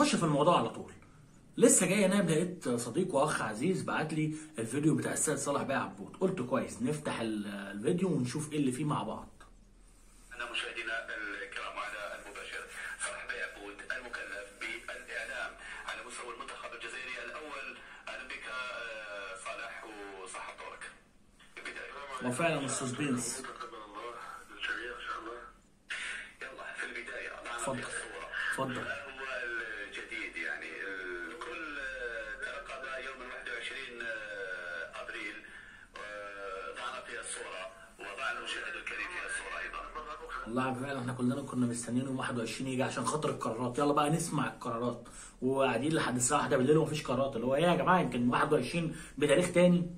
نخش في الموضوع على طول لسه جاي انام لقيت صديق واخ عزيز بعت لي الفيديو بتاع السيد صالح بيه عبود قلت كويس نفتح ال- الفيديو ونشوف ايه اللي فيه مع بعض أن مشاهدينا الكرام على المباشر صلاح بي عبود المكلف بالإعلام على مستوى المنتخب الجزائري الأول أهلا بك آه، صالح وصحة طورك في البداية وفعلا السسبنس تقبل الله للجميع ان شاء الله يلا في البداية ضعنا اتفضل. في الصورة اتفضل. ما هو الجديد يعني الكل آه، ترقب يوم 21 آه، أبريل آه، ضعنا في الصورة وضع المشاهد الكريم في الصورة أيضا والله فعلا احنا كلنا كنا مستنيين يوم 21 يجي عشان خاطر القرارات يلا بقى نسمع القرارات وقاعدين لحد الساعه 1 بالليل ومفيش قرارات اللي هو ايه يا جماعه يمكن 21 بتاريخ تاني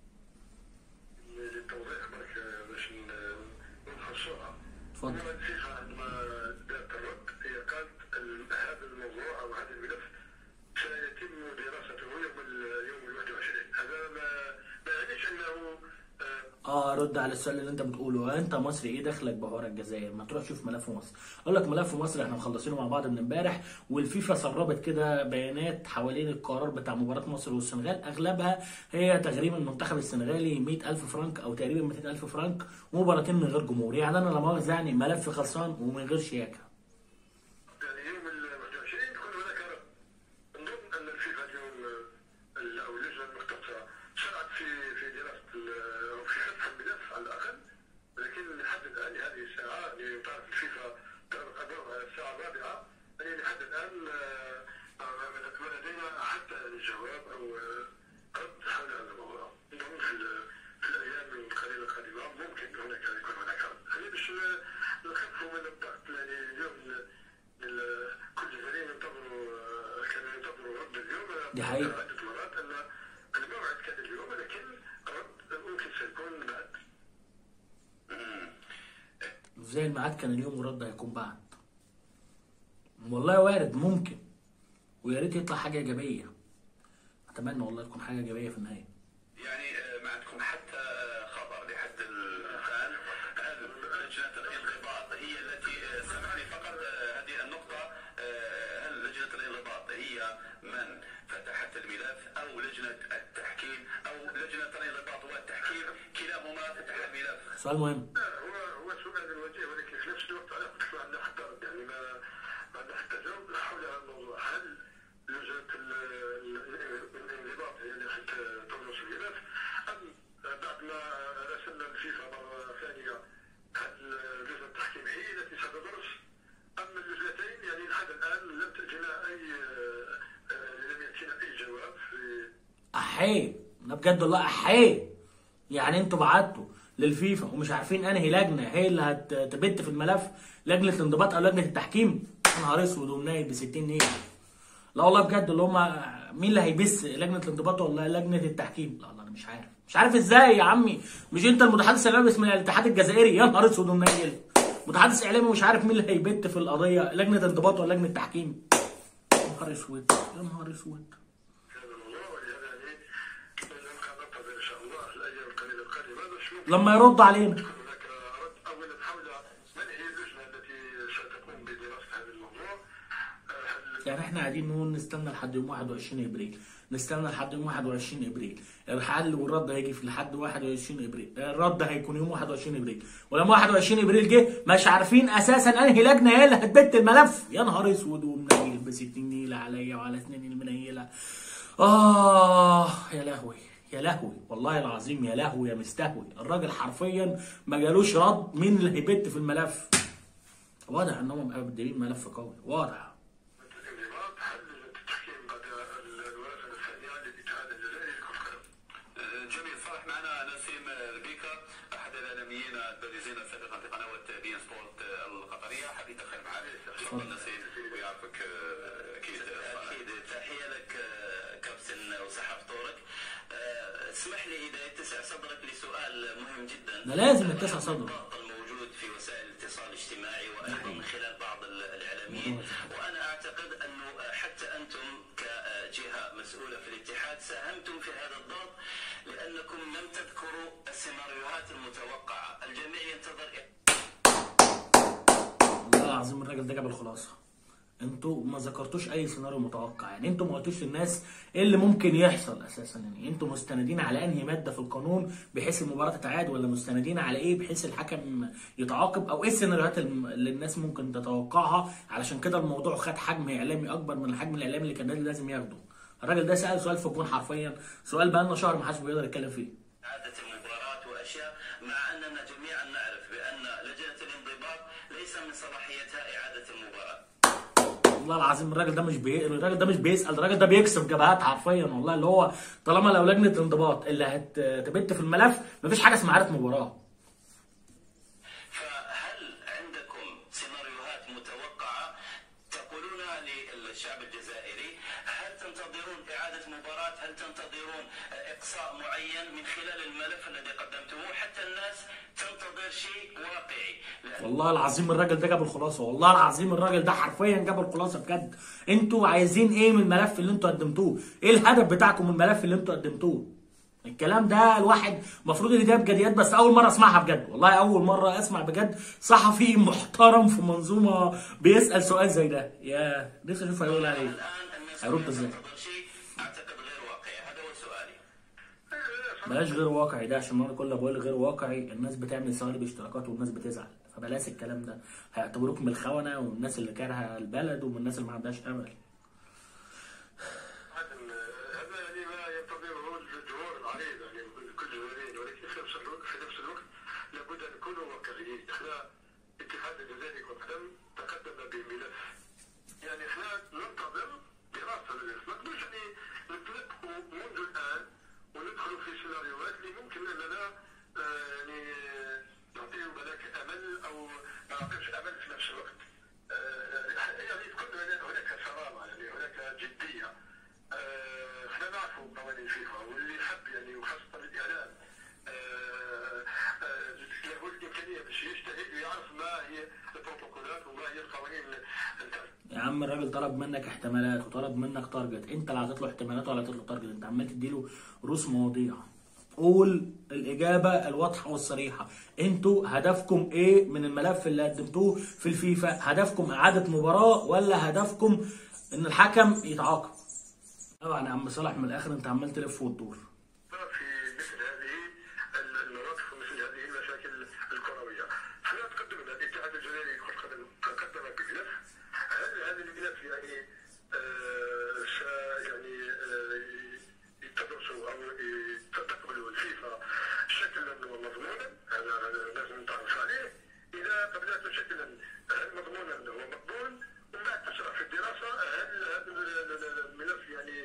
للتوضيح برك باش نوضحوا الصوره اتفضل. إنما الفيفا عندما دارت الرد هي قالت ال- هذا الموضوع او هذا الملف سيتم دراسته يوم ال- يوم ال 21 هذا ما ما يعنيش انه آه، اه رد على السؤال اللي انت بتقوله انت مصري ايه دخلك بحوار الجزائر ما تروح تشوف ملف مصر اقول لك ملف مصر احنا مخلصينه مع بعض من امبارح والفيفا سربت كده بيانات حوالين القرار بتاع مباراه مصر والسنغال اغلبها هي تغريم المنتخب السنغالي 100000 فرنك او تقريبا 200000 فرنك ومباراتين من غير جمهور يعني انا لا مؤاخذه يعني ملف خلصان ومن غير شياكه يعني يوم ال 21 تكون هناك رد نظن ان الفيفا اليوم آه، ال- او اللجنه المختصه شرعت في في دراسه ال- او في فتح الملف على الاقل لكن لحد الان لهذه الساعه يعني تعرف الفيفا تغلق ابوابها على الساعه الرابعه يعني لحد الان آه، آه، ما لدينا حتى جواب او آه، رد حول هذا الموضوع نظن في ال- في الايام القليله القادمه ممكن هناك يكون هناك رد يعني باش ن- نخفوا من الضغط يعني اليوم ال- ال- كل جزائري ينتظروا آه، كانوا ينتظروا رد اليوم دي حقيقة. عده مرات ان الموعد كان اليوم لكن الرد ممكن سيكون بعد زي الميعاد كان اليوم والرد هيكون بعد والله وارد ممكن ويا ريت يطلع حاجه ايجابيه اتمنى والله تكون حاجه ايجابيه في النهايه يعني آه، ما عندكم حتى آه، خبر لحد الآن هل لجنة الانضباط هي التي آه، سامحني فقط آه، هذه النقطة آه، هل لجنة الانضباط هي من فتحت الملف أو لجنة التحكيم أو لجنة الانضباط والتحكيم كلاهما فتح الملف سؤال مهم لا هو هو سؤال وجيه ولكن في نفس الوقت انا قلت ما عندنا حتى رد يعني ما ما عندنا حتى جواب حول هذا الموضوع هل لجنه ال- ال- الانضباط هي اللي حت تدرس الملف ام بعد ما راسلنا الفيفا مره ثانيه هل لجنه التحكيم هي التي ستدرس ام اللجنتين يعني لحد الان لم تاتينا اي آه، لم ياتينا اي جواب في احيه انا بجد والله احيه يعني انتوا بعتوا للفيفا ومش عارفين انهي لجنه هي اللي هتبت في الملف لجنه الانضباط او لجنه التحكيم يا نهار اسود ومنايل ب 60 نيل لا والله بجد اللي هم مين اللي هيبث لجنه الانضباط ولا لجنه التحكيم لا والله انا مش عارف مش عارف ازاي يا عمي مش انت المتحدث الاعلامي باسم الاتحاد الجزائري يا نهار اسود ومنيل متحدث اعلامي مش عارف مين اللي هيبت في القضيه لجنه انضباط ولا لجنه تحكيم يا نهار اسود يا نهار اسود هذا الموضوع ولهذا يعني نبقى ننتظر ان شاء الله في الايام القليله القادمه باش ممكن لما يرد علينا يكون هناك رد اولا حول من هي اللجنه التي ستقوم بدراسه هذا الموضوع آه، هل يعني احنا قاعدين نقول نستنى لحد يوم 21 ابريل نستنى لحد يوم 21 ابريل الحل والرد هيجي في لحد 21 ابريل الرد هيكون يوم 21 ابريل ولما 21 ابريل جه مش عارفين اساسا انهي لجنه هي اللي هتبت الملف يا نهار اسود ومنيل ب 60 نيله عليا وعلى سنين المنيله اه يا لهوي يا لهوي والله العظيم يا لهوي يا مستهوي الراجل حرفيا ما جالوش رد مين اللي هيبت في الملف واضح انهم مقدمين ملف قوي واضح الانضباط هل لجنه التحكيم بعد الولاده الثانيه للاتحاد الجزائري لكره القدم جميل صالح معنا نسيم البيكا احد الاعلاميين البارزين سابقا في قنوات بي إن سبورت القطريه حبيت الخير معك تفضل نسيم ويعرفك آه، اكيد صالح. اكيد تحيه لك آه، كابتن وصحة فطورك آه، اسمح لي اذا يتسع صدرك لسؤال مهم جدا ده لازم يتسع صدره. الضغط الموجود في وسائل الاتصال الاجتماعي وايضا من خلال بعض ال- الاعلاميين وانا اعتقد انه حتى انتم كجهه مسؤوله في الاتحاد ساهمتم في هذا الضغط لانكم لم تذكروا السيناريوهات المتوقعه الجميع ينتظر والله العظيم الراجل ده جاب الخلاصه انتوا ما ذكرتوش اي سيناريو متوقع يعني انتوا ما قلتوش للناس ايه اللي ممكن يحصل اساسا يعني انتوا مستندين على انهي ماده في القانون بحيث المباراه تتعاد ولا مستندين على ايه بحيث الحكم يتعاقب او ايه السيناريوهات الم- اللي الناس ممكن تتوقعها علشان كده الموضوع خد حجم اعلامي اكبر من الحجم الاعلامي اللي كان النادي لازم ياخده الراجل ده سال سؤال في الجون حرفيا سؤال بقى لنا شهر ما حدش بيقدر يتكلم فيه إعادة المباراة وأشياء مع أننا جميعا نعرف بأن لجنة الانضباط ليس من صلاحيتها إعادة المباراة والله العظيم الراجل ده مش بي... الراجل ده مش بيسال الراجل ده بيكسب جبهات حرفيا والله اللي هو طالما لو لجنه انضباط اللي هتبت في الملف مفيش حاجه اسمها اعاده مباراه فهل عندكم سيناريوهات متوقعة تقولونها للشعب الجزائري هل تنتظرون إعادة مباراة هل تنتظرون إقصاء معين من خلال الملف الذي قدمتموه حتى الناس تنتظر شيء واقعي لأن والله العظيم الراجل ده جاب الخلاصه والله العظيم الراجل ده حرفيا جاب الخلاصه بجد انتوا عايزين ايه من الملف اللي انتوا قدمتوه ايه الهدف بتاعكم من الملف اللي انتوا قدمتوه الكلام ده الواحد المفروض ان ده بجديات بس اول مره اسمعها بجد والله اول مره اسمع بجد صحفي محترم في منظومه بيسال سؤال زي ده يا لسه اشوف هيقول عليه الآن الناس هيرد كلها ازاي تنتظر شيء أعتقد غير واقعي هذا هو سؤالي بلاش غير واقعي ده عشان انا كل ما بقول غير واقعي الناس بتعمل سوالف اشتراكات والناس بتزعل فبلاش الكلام ده هيعتبروك من الخونه والناس اللي كارهه البلد ومن الناس اللي ما عندهاش امل عدم هذا يعني ما ينتظره الجمهور العريض يعني كل الجماهير ولكن في نفس الوقت في نفس الوقت لابد ان نكونوا واقعيين احنا اتحاد الجزائري كرة القدم تقدم بملف يعني احنا ننتظر دراسه للملف ما نقدرش يعني نطلقه منذ الان وندخل في سيناريوهات اللي ممكن اننا آه، يعني نعطيه بالك امل او ما نعطيهش امل في نفس الوقت آه، يعني تكون هناك صرامه يعني هناك جديه آه، احنا نعرفوا قوانين فيفا واللي يحب يعني وخاصه الاعلام آه، آه، له الامكانيه باش يجتهد ويعرف ما هي البروتوكولات وما هي القوانين نتاع يا عم الراجل طلب منك احتمالات وطلب منك تارجت انت اللي هتطلع احتمالات ولا هتطلع تارجت انت عمال تديله رؤوس مواضيع قول الاجابه الواضحه والصريحه انتوا هدفكم ايه من الملف اللي قدمتوه في الفيفا هدفكم اعاده مباراه ولا هدفكم ان الحكم يتعاقب طبعا يا عم صالح من الاخر انت عمال تلف وتدور في مثل هذه المواقف ومثل هذه المشاكل الكرويه. احنا تقدمنا الاتحاد الجزائري لكره القدم قدم بملف هل هذا الملف يعني آه، س- يعني آه، تدرسوا او آه، تقبلوا الفيفا شكلا ومضمونا هذا هذا لازم نتعرف عليه اذا قبلته شكلا هل مضمونا هو مقبول ومن بعد تشرح في الدراسه هل هذا ال- ال- الملف يعني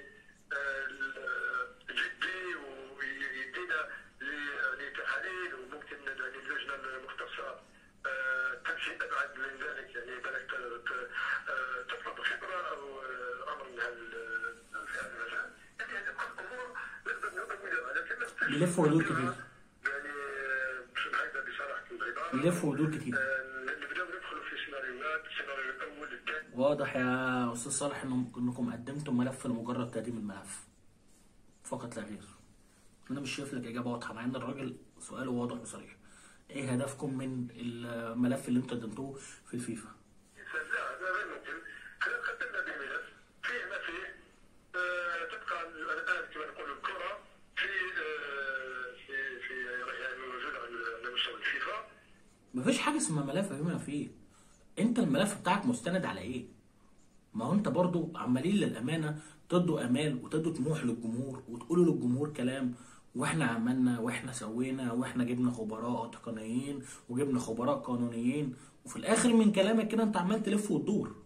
آه، جدي ويدينا ل- لتحاليل وممكن يعني اللجنه المختصه آه، تمشي ابعد من ذلك يعني بالك ت- ت- آه، تطلب خبره او آه، امر من هذا ال- في هذا المجال يعني هذه كل امور نقدر نؤولها لكن نستشير بيلف ويدور كتير. يعني آه، باش نحكي بصراحه البيضاء يلف ويدور كتير آه، نبداو ندخلوا في سيناريوهات السيناريو الاول الثاني واضح يا استاذ صالح إنهم- انكم قدمتم ملف لمجرد تقديم الملف فقط لا غير انا مش شايف لك اجابه واضحه مع ان الراجل سؤاله واضح وصريح ايه هدفكم من الملف اللي انتوا قدمتوه في الفيفا لا هذا غير ممكن احنا قدمنا بملف فيه ما فيه آه، تبقى الان كما نقول الكره في آه، في في يعني موجوده على مستوى الفيفا مفيش حاجه اسمها ملف بما فيه انت الملف بتاعك مستند على ايه ما هو انت برضو عمالين للامانه تدوا امال وتدوا طموح للجمهور وتقولوا للجمهور كلام واحنا عملنا واحنا سوينا واحنا جبنا خبراء تقنيين وجبنا خبراء قانونيين وفي الاخر من كلامك كده انت عمال تلف وتدور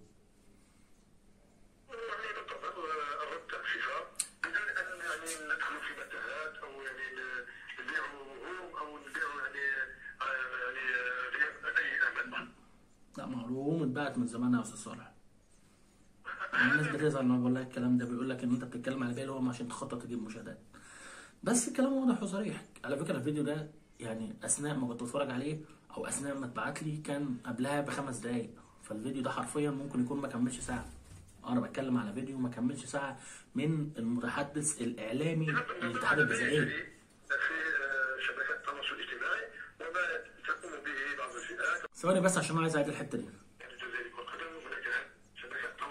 يعني ننتظر آه، الرد تاع الفيفا بدون ان يعني ندخلوا في متاهات او يعني ن- نبيعوا وهوم او نبيعوا يعني آه، يعني آه، غير اي امل لا ما هو الهجوم اتباعت من زمان يا استاذ صالح الناس بتزعل لما بقول لك الكلام ده بيقول لك ان انت بتتكلم على باقي الهجوم عشان تخطط تجيب مشاهدات بس الكلام واضح وصريح على فكره الفيديو ده يعني اثناء ما كنت بتفرج عليه او اثناء ما اتبعت لي كان قبلها بخمس دقايق فالفيديو ده حرفيا ممكن يكون ما كملش ساعه انا بتكلم على فيديو ما كملش ساعه من المتحدث الاعلامي للاتحاد الجزائري في آه، شبكات التواصل الاجتماعي وما تقوم به بعض الفئات ثواني بس عشان انا عايز اعيد الحته دي الجزائري كرة القدم هناك شبكات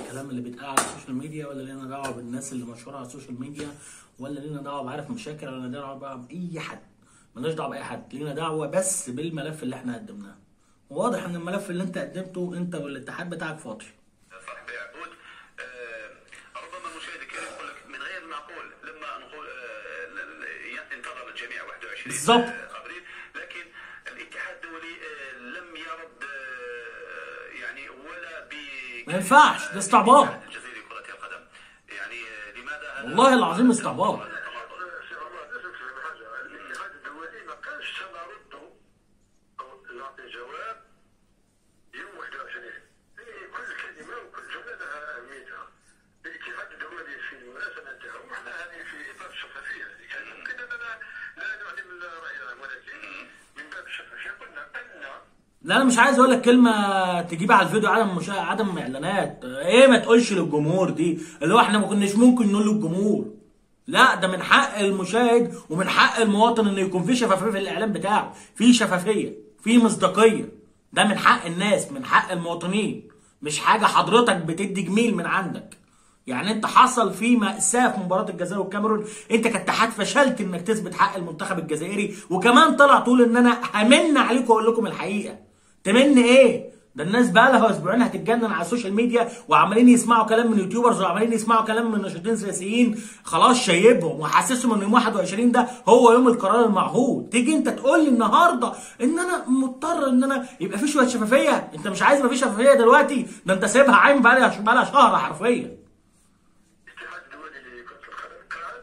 بالكلام اللي بيتقال على السوشيال ميديا ولا لينا دعوه بالناس اللي مشهوره على السوشيال ميديا ولا لينا دعوه بعرف مشاكل ولا لينا دعوه بقى باي حد مالناش دعوه باي حد لينا دعوه بس بالملف اللي احنا قدمناه واضح ان الملف اللي انت قدمته انت والاتحاد بتاعك فاضي صاحبي عبود آه، ربما المشاهد الكريم يقول لك من غير معقول لما نقول آه، ل- ل- انتظر الجميع 21 بالظبط. آه، ابريل لكن الاتحاد الدولي آه، لم يرد آه، يعني ولا ب ما ينفعش، ده استعباط. الاتحاد الجزائري لكرة القدم يعني آه، لماذا هذا والله العظيم استعباط سي عمر لازم تفهم حاجه الاتحاد الدولي ما قالش سنرد او نعطي جواب يوم 21 إيه، كل كلمه وكل جمله لها اهميتها الاتحاد الدولي في المناسبه تاعو احنا هذه في اطار الشفافيه كان ممكن اننا لا نعلم الراي العام ولكن من باب الشفافيه قلنا ان لا انا مش عايز اقول لك كلمه تجيب على الفيديو عدم مشا... عدم اعلانات ايه ما تقولش للجمهور دي اللي هو احنا ما كناش ممكن نقول للجمهور لا ده من حق المشاهد ومن حق المواطن انه يكون في شفافيه في الاعلان بتاعه في شفافيه في مصداقيه ده من حق الناس من حق المواطنين مش حاجه حضرتك بتدي جميل من عندك يعني انت حصل في مأساة في مباراة الجزائر والكاميرون انت كاتحاد فشلت انك تثبت حق المنتخب الجزائري وكمان طلع تقول ان انا همن عليكم واقول لكم الحقيقة تمن ايه ده الناس بقى لها اسبوعين هتتجنن على السوشيال ميديا وعمالين يسمعوا كلام من يوتيوبرز وعمالين يسمعوا كلام من ناشطين سياسيين خلاص شايبهم وحاسسهم ان يوم 21 ده هو يوم القرار المعهود تيجي انت تقول لي النهارده ان انا مضطر ان انا يبقى في شويه شفافيه انت مش عايز يبقى في شفافيه دلوقتي ده انت سايبها عايم بقى لها بقى لها شهر حرفيا الاتحاد الدولي لكرة القدم قال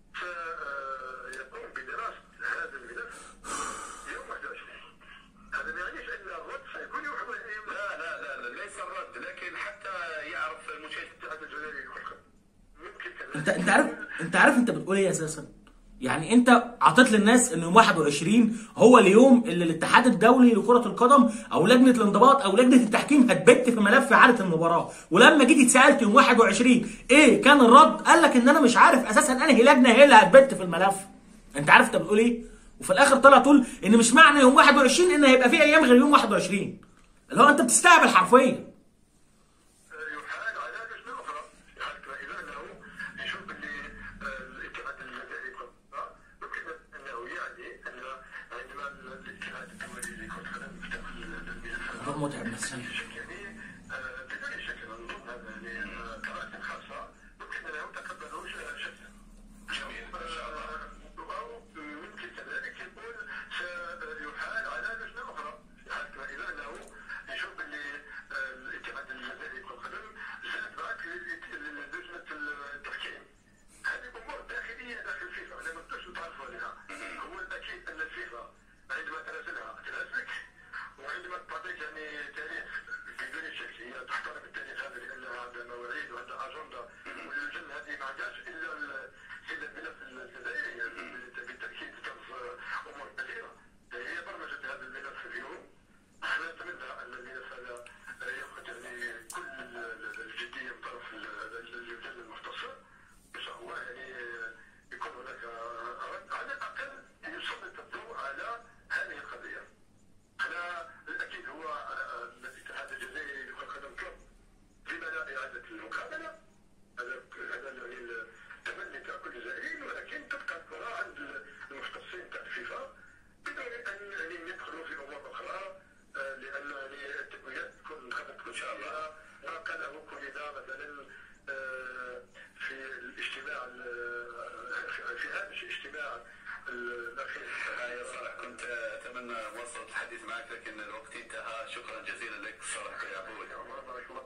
سيقوم بدراسة هذا الملف يوم 21 هذا ما يعنيش أن الرد سيكون يوم 21 لا لا لا لا، ليس الرد لكن حتى يعرف المشاهد الاتحاد الجزائري لكرة القدم ممكن كذلك انت انت عارف انت عارف انت بتقول ايه اساسا يعني انت عطيت للناس ان يوم 21 هو اليوم اللي الاتحاد الدولي لكره القدم او لجنه الانضباط او لجنه التحكيم هتبت في ملف اعاده المباراه ولما جيت اتسالت يوم 21 ايه كان الرد قال لك ان انا مش عارف اساسا انهي لجنه هي اللي هتبت في الملف انت عارف انت بتقول ايه وفي الاخر طلع تقول ان مش معنى يوم 21 ان هيبقى في ايام غير يوم 21 اللي هو انت بتستقبل حرفيا يحال على لجنة أخرى حتى إذا أنه يشوف اللي الاتحاد الجزائري لكرة القدم ممكن أنه يعني أن عندما الاتحاد الدولي لكرة القدم يفتح الملف ده متعب نفسيا يعني آه، بدون شك نظن هذا يعني آه، قراءة خاصة ممكن أنه تقبلوا شك جميل ما شاء الله أو ممكن كذلك يقول سيحال على لجنة أخرى حتى إذا أنه يشوف اللي آه، الاتحاد الجزائري لكرة القدم زاد معك لجنة التحكيم هذه أمور داخلية داخل الفيفا أنا ما كنتش تعرفوا عليها هو الأكيد أن الفيفا عندما تنازلها تنازلك وعندما تعطيك يعني تاريخ بدون شك هي تحترم التاريخ هذا لانها عندها مواعيد وعندها اجنده واللجنه هذه ما عندهاش الا ال- الا الملف الجزائري يعني بالتاكيد تعرف امور كثيره هي برمجت هذا الملف اليوم احنا نتمنى ان الملف هذا ياخذ يعني كل ال- ال- الجديه من طرف ال- ال- اللجان المختصه ان شاء الله يعني يكون هناك رد على الاقل يسلط الضوء على هذه القضيه على الاكيد هو آه، الاتحاد الجزائري لكره القدم كلوب في بناء اعاده المقابله هذا هذا يعني التمني تاع كل جزائري ولكن تبقى الكره عند المختصين تاع الفيفا بدون ان يعني ندخلوا في امور اخرى آه، لان يعني التقنيات تكون خدمت كل شيء ما قاله كلنا مثلا آه، في الاجتماع ال- في- في هذا الاجتماع الاخير يا صالح كنت اتمنى مواصله الحديث معك لكن الوقت انتهى شكرا جزيلا لك صالح يعقوب بارك الله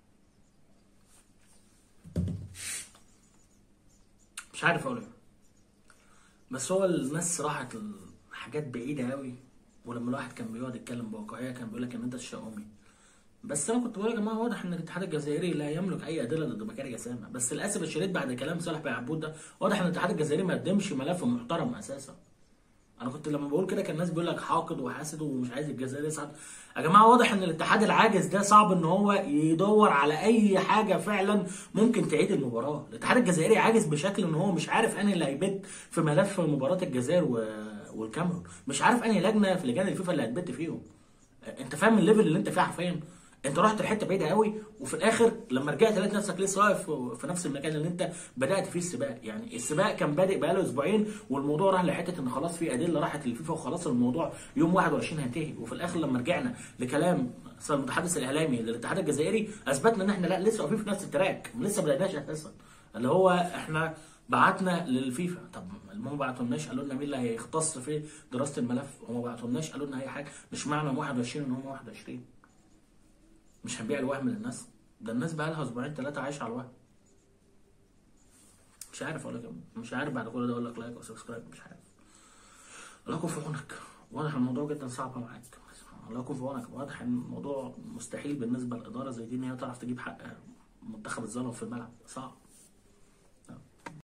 مش عارف اقول ايه بس هو الناس راحت لحاجات بعيده قوي ولما الواحد كان بيقعد يتكلم بواقعيه كان بيقول لك ان انت الشقومي بس انا كنت بقول يا جماعه واضح ان الاتحاد الجزائري لا يملك اي ادله ضد بكاري جسامه بس للاسف الشديد بعد كلام صالح بن عبود ده واضح ان الاتحاد الجزائري ما قدمش ملف محترم اساسا انا كنت لما بقول كده كان الناس بيقول لك حاقد وحاسد ومش عايز الجزائر يصعد يا جماعه واضح ان الاتحاد العاجز ده صعب ان هو يدور على اي حاجه فعلا ممكن تعيد المباراه الاتحاد الجزائري عاجز بشكل ان هو مش عارف انهي اللي هيبت في ملف مباراه الجزائر و... والكاميرون مش عارف انهي لجنه في لجان الفيفا اللي هتبت فيهم انت فاهم الليفل اللي انت فيه حرفيا انت رحت لحته بعيده قوي وفي الاخر لما رجعت لقيت نفسك لسه واقف في نفس المكان اللي انت بدات فيه السباق يعني السباق كان بادئ بقاله اسبوعين والموضوع راح لحته ان خلاص في ادله راحت للفيفا وخلاص الموضوع يوم 21 هينتهي وفي الاخر لما رجعنا لكلام المتحدث الاعلامي للاتحاد الجزائري اثبتنا ان احنا لا لسه واقفين في نفس التراك لسه ما بدأناش اساسا اللي هو احنا بعتنا للفيفا طب هم ما بعتولناش قالوا لنا مين اللي هيختص في دراسه الملف هم ما بعتولناش قالوا لنا اي حاجه مش معنى 21 ان هم 21 مش هنبيع الوهم للناس ده الناس بقى لها اسبوعين ثلاثه عايشه على الوهم مش عارف اقول لك إيه. مش عارف بعد كل ده اقول لك لايك وسبسكرايب مش عارف الله يكون في عونك واضح الموضوع جدا صعب معاك الله يكون في عونك واضح ان الموضوع مستحيل بالنسبه للاداره زي دي ان هي تعرف تجيب حق منتخب الظلم في الملعب صعب